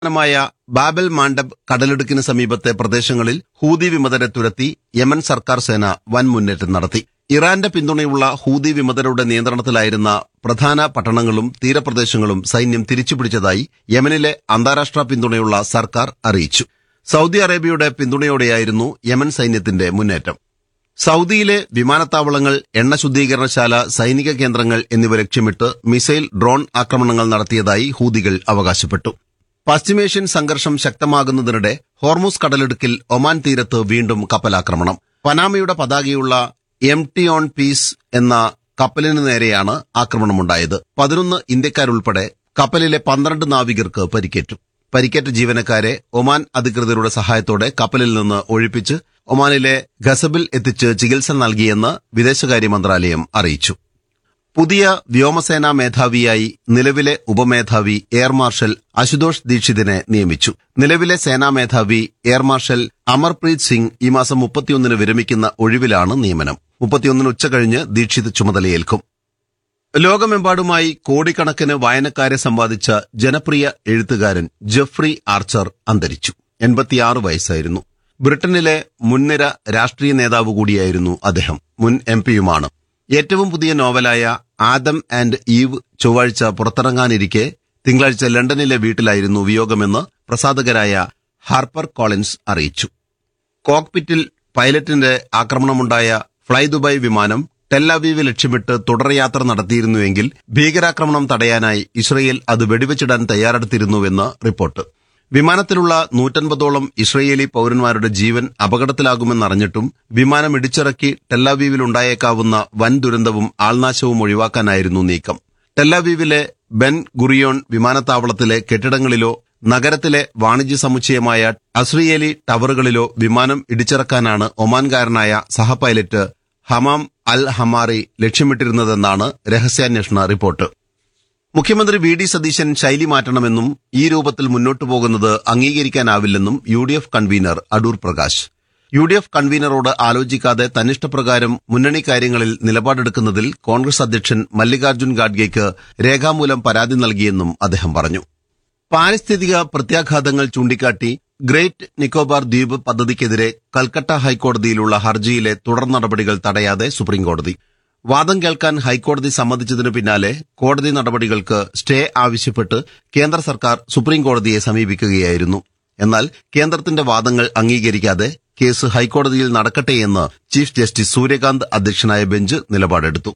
മായ ബാബൽ മാണ്ടബ് കടലിടുക്കിന് സമീപത്തെ പ്രദേശങ്ങളിൽ Houthi വിമതരെ തുരത്തി Yemen സർക്കാർ സേന വൻ മുന്നേറ്റം നടത്തി ഇറാന്റെ പിന്തുണയുള്ള ഹൂതി വിമതരുടെ നിയന്ത്രണത്തിലായിരുന്ന പ്രധാന പട്ടണങ്ങളും തീരപ്രദേശങ്ങളും സൈന്യം തിരിച്ചുപിടിച്ചതായി യമനിലെ അന്താരാഷ്ട്ര പിന്തുണയുള്ള സർക്കാർ അറിയിച്ചു സൗദി അറേബ്യയുടെ പിന്തുണയോടെയായിരുന്നു യമൻ സൈന്യത്തിന്റെ മുന്നേറ്റം സൗദിയിലെ വിമാനത്താവളങ്ങൾ എണ്ണ ശുദ്ധീകരണശാല സൈനിക കേന്ദ്രങ്ങൾ എന്നിവ ലക്ഷ്യമിട്ട് മിസൈൽ ഡ്രോൺ ആക്രമണങ്ങൾ നടത്തിയതായി ഹൂതികൾ അവകാശപ്പെട്ടു പശ്ചിമേഷ്യൻ സംഘർഷം ശക്തമാകുന്നതിനിടെ ഹോർമുസ് കടലിടുക്കിൽ ഒമാൻ തീരത്ത് വീണ്ടും കപ്പലാക്രമണം പനാമയുടെ പതാകയുള്ള എം ടി ഓൺ പീസ് എന്ന കപ്പലിന് നേരെയാണ് ആക്രമണമുണ്ടായത് പതിനൊന്ന് ഇന്ത്യക്കാരുൾപ്പെടെ കപ്പലിലെ പന്ത്രണ്ട് നാവികർക്ക് പരിക്കേറ്റു പരിക്കേറ്റ ജീവനക്കാരെ ഒമാൻ അധികൃതരുടെ സഹായത്തോടെ കപ്പലിൽ നിന്ന് ഒഴിപ്പിച്ച് ഒമാനിലെ ഖസബിൽ എത്തിച്ച് ചികിത്സ നൽകിയെന്ന് വിദേശകാര്യ മന്ത്രാലയം അറിയിച്ചു പുതിയ വ്യോമസേനാ മേധാവിയായി നിലവിലെ ഉപമേധാവി എയർ മാർഷൽ അശുതോഷ് ദീക്ഷിതിനെ നിയമിച്ചു നിലവിലെ സേനാ മേധാവി എയർ മാർഷൽ അമർപ്രീത് സിംഗ് ഈ മാസം മുപ്പത്തിയൊന്നിന് വിരമിക്കുന്ന ഒഴിവിലാണ് നിയമനം മുപ്പത്തിയൊന്നിന് ഉച്ചകഴിഞ്ഞ് ദീക്ഷിത് ചുമതലയേൽക്കും ലോകമെമ്പാടുമായി കോടിക്കണക്കിന് വായനക്കാരെ സമ്പാദിച്ച ജനപ്രിയ എഴുത്തുകാരൻ ജെഫ്രി ആർച്ചർ അന്തരിച്ചു എൺപത്തിയാറ് വയസ്സായിരുന്നു ബ്രിട്ടനിലെ മുൻനിര രാഷ്ട്രീയ നേതാവ് കൂടിയായിരുന്നു അദ്ദേഹം മുൻ എം പിയുമാണ് ഏറ്റവും പുതിയ നോവലായ ആദം ആൻഡ് ഈവ് ചൊവ്വാഴ്ച പുറത്തിറങ്ങാനിരിക്കെ തിങ്കളാഴ്ച ലണ്ടനിലെ വീട്ടിലായിരുന്നു വിയോഗമെന്ന് പ്രസാധകരായ ഹാർപ്പർ കോളിൻസ് അറിയിച്ചു കോക്പിറ്റിൽ പൈലറ്റിന്റെ ആക്രമണമുണ്ടായ ഫ്ളൈ ദുബായ് വിമാനം ടെല്ലവീവ് ലക്ഷ്യമിട്ട് തുടർയാത്ര നടത്തിയിരുന്നുവെങ്കിൽ ഭീകരാക്രമണം തടയാനായി ഇസ്രയേൽ അത് വെടിവെച്ചിടാൻ തയ്യാറെടുത്തിരുന്നുവെന്ന് റിപ്പോർട്ട് വിമാനത്തിലുള്ള നൂറ്റൻപതോളം ഇസ്രയേലി പൌരന്മാരുടെ ജീവൻ അപകടത്തിലാകുമെന്നറിഞ്ഞിട്ടും വിമാനം ഇടിച്ചിറക്കി ടെല്ലാവീവിലുണ്ടായേക്കാവുന്ന വൻ ദുരന്തവും ആൾനാശവും ഒഴിവാക്കാനായിരുന്നു നീക്കം ടെല്ലാവീവിലെ ബെൻ ഗുറിയോൺ വിമാനത്താവളത്തിലെ കെട്ടിടങ്ങളിലോ നഗരത്തിലെ വാണിജ്യ സമുച്ചയമായ അസ്രിയേലി ടവറുകളിലോ വിമാനം ഇടിച്ചിറക്കാനാണ് ഒമാൻകാരനായ സഹപൈലറ്റ് ഹമാം അൽ ഹമാറി ലക്ഷ്യമിട്ടിരുന്നതെന്നാണ് രഹസ്യാന്വേഷണ റിപ്പോർട്ട് മുഖ്യമന്ത്രി വി ഡി സതീശൻ ശൈലി മാറ്റണമെന്നും ഈ രൂപത്തിൽ മുന്നോട്ടു പോകുന്നത് അംഗീകരിക്കാനാവില്ലെന്നും U D F convener Adoor Prakash U D F കൺവീനറോട് ആലോചിക്കാതെ തന്നിഷ്ടപ്രകാരം മുന്നണി കാര്യങ്ങളിൽ നിലപാടെടുക്കുന്നതിൽ കോൺഗ്രസ് അധ്യക്ഷൻ മല്ലികാർജ്ജുൻ ഖാഡ്ഗെയ്ക്ക് രേഖാമൂലം പരാതി നൽകിയെന്നും അദ്ദേഹം പറഞ്ഞു പാരിസ്ഥിതിക പ്രത്യാഘാതങ്ങൾ ചൂണ്ടിക്കാട്ടി ഗ്രേറ്റ് നിക്കോബാർ ദ്വീപ് പദ്ധതിക്കെതിരെ കൽക്കട്ട ഹൈക്കോടതിയിലുള്ള ഹർജിയിലെ തുടർ നടപടികൾ തടയാതെ സുപ്രീംകോടതി വാദം കേൾക്കാൻ ഹൈക്കോടതി സമ്മതിച്ചതിനു പിന്നാലെ കോടതി നടപടികൾക്ക് സ്റ്റേ ആവശ്യപ്പെട്ട് കേന്ദ്ര സർക്കാർ സുപ്രീംകോടതിയെ സമീപിക്കുകയായിരുന്നു എന്നാൽ കേന്ദ്രത്തിന്റെ വാദങ്ങൾ അംഗീകരിക്കാതെ കേസ് ഹൈക്കോടതിയിൽ നടക്കട്ടെയെന്ന് ചീഫ് ജസ്റ്റിസ് സൂര്യകാന്ത് അധ്യക്ഷനായ ബെഞ്ച് നിലപാടെടുത്തു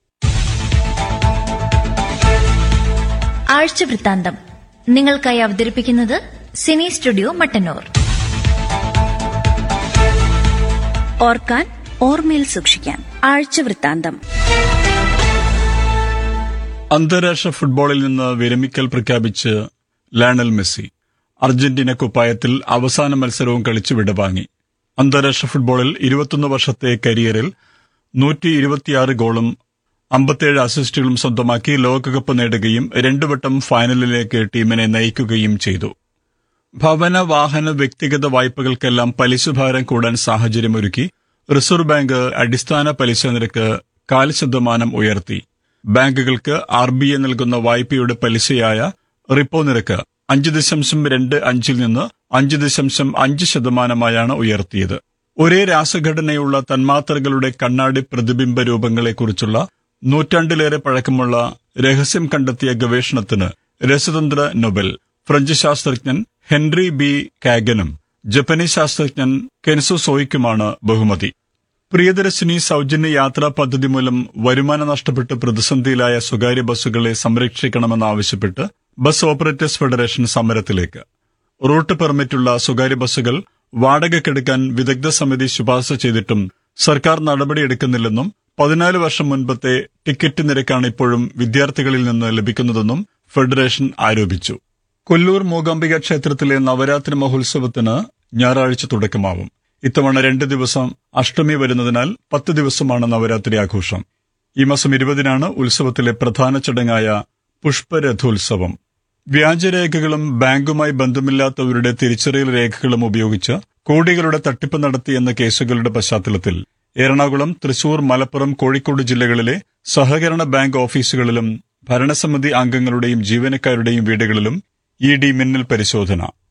ആഴ്ച വൃത്താന്തം നിങ്ങൾക്കായി അവതരിപ്പിക്കുന്നത് സിനി സ്റ്റുഡിയോ മട്ടന്നൂർ ഓർക്കാൻ ഓർമ്മയിൽ സൂക്ഷിക്കാൻ ആഴ്ച വൃത്താന്തം അന്താരാഷ്ട്ര ഫുട്ബോളിൽ നിന്ന് വിരമിക്കൽ പ്രഖ്യാപിച്ച് ലയണൽ മെസ്സി അർജന്റീന കുപ്പായത്തിൽ അവസാന മത്സരവും കളിച്ചു വിടവാങ്ങി അന്താരാഷ്ട്ര ഫുട്ബോളിൽ ഇരുപത്തൊന്ന് വർഷത്തെ കരിയറിൽ നൂറ്റി ഇരുപത്തിയാറ് ഗോളും അമ്പത്തേഴ് അസിസ്റ്റുകളും സ്വന്തമാക്കി ലോകകപ്പ് നേടുകയും രണ്ടു വട്ടം ഫൈനലിലേക്ക് ടീമിനെ നയിക്കുകയും ചെയ്തു ഭവന വാഹന വ്യക്തിഗത വായ്പകൾക്കെല്ലാം പലിശഭാരം കൂടാൻ സാഹചര്യമൊരുക്കി റിസർവ് ബാങ്ക് അടിസ്ഥാന പലിശ നിരക്ക് കാൽ ശതമാനം ഉയർത്തി ബാങ്കുകൾക്ക് ആർ ബി ഐ നൽകുന്ന വായ്പയുടെ പലിശയായ റിപ്പോ നിരക്ക് അഞ്ച് ദശാംശം രണ്ട് അഞ്ചിൽ നിന്ന് അഞ്ച് ദശാംശം അഞ്ച് ശതമാനമായാണ് ഉയർത്തിയത് ഒരേ രാസഘടനയുള്ള തന്മാത്രകളുടെ കണ്ണാടി പ്രതിബിംബ രൂപങ്ങളെക്കുറിച്ചുള്ള നൂറ്റാണ്ടിലേറെ പഴക്കമുള്ള രഹസ്യം കണ്ടെത്തിയ ഗവേഷണത്തിന് രസതന്ത്ര നൊബൽ ഫ്രഞ്ച് ശാസ്ത്രജ്ഞൻ ഹെൻറി ബി കാഗനും ജപ്പനീസ് ശാസ്ത്രജ്ഞൻ കെൻസു സോയ്ക്കുമാണ് ബഹുമതി പ്രിയദർശിനി സൗജന്യ യാത്രാ പദ്ധതി മൂലം വരുമാനം നഷ്ടപ്പെട്ട് പ്രതിസന്ധിയിലായ സ്വകാര്യ ബസ്സുകളെ സംരക്ഷിക്കണമെന്നാവശ്യപ്പെട്ട് ബസ് ഓപ്പറേറ്റേഴ്സ് ഫെഡറേഷൻ സമരത്തിലേക്ക് റൂട്ട് പെർമിറ്റുള്ള സ്വകാര്യ ബസ്സുകൾ വാടകയ്ക്കെടുക്കാൻ വിദഗ്ധ സമിതി ശുപാർശ ചെയ്തിട്ടും സർക്കാർ നടപടിയെടുക്കുന്നില്ലെന്നും പതിനാല് വർഷം മുൻപത്തെ ടിക്കറ്റ് നിരക്കാണ് ഇപ്പോഴും വിദ്യാർത്ഥികളിൽ നിന്ന് ലഭിക്കുന്നതെന്നും ഫെഡറേഷൻ ആരോപിച്ചു കൊല്ലൂർ മൂകാംബിക ക്ഷേത്രത്തിലെ നവരാത്രി മഹോത്സവത്തിന് ഞായറാഴ്ച തുടക്കമാവും ഇത്തവണ രണ്ട് ദിവസം അഷ്ടമി വരുന്നതിനാൽ പത്ത് ദിവസമാണ് നവരാത്രി ആഘോഷം ഈ മാസം ഇരുപതിനാണ് ഉത്സവത്തിലെ പ്രധാന ചടങ്ങായ പുഷ്പരഥോത്സവം വ്യാജരേഖകളും ബാങ്കുമായി ബന്ധമില്ലാത്തവരുടെ തിരിച്ചറിയൽ രേഖകളും ഉപയോഗിച്ച് കോടികളുടെ തട്ടിപ്പ് നടത്തിയെന്ന കേസുകളുടെ പശ്ചാത്തലത്തിൽ എറണാകുളം തൃശൂർ മലപ്പുറം കോഴിക്കോട് ജില്ലകളിലെ സഹകരണ ബാങ്ക് ഓഫീസുകളിലും ഭരണസമിതി അംഗങ്ങളുടെയും ജീവനക്കാരുടെയും വീടുകളിലും ഇ ഡി മിന്നൽ പരിശോധന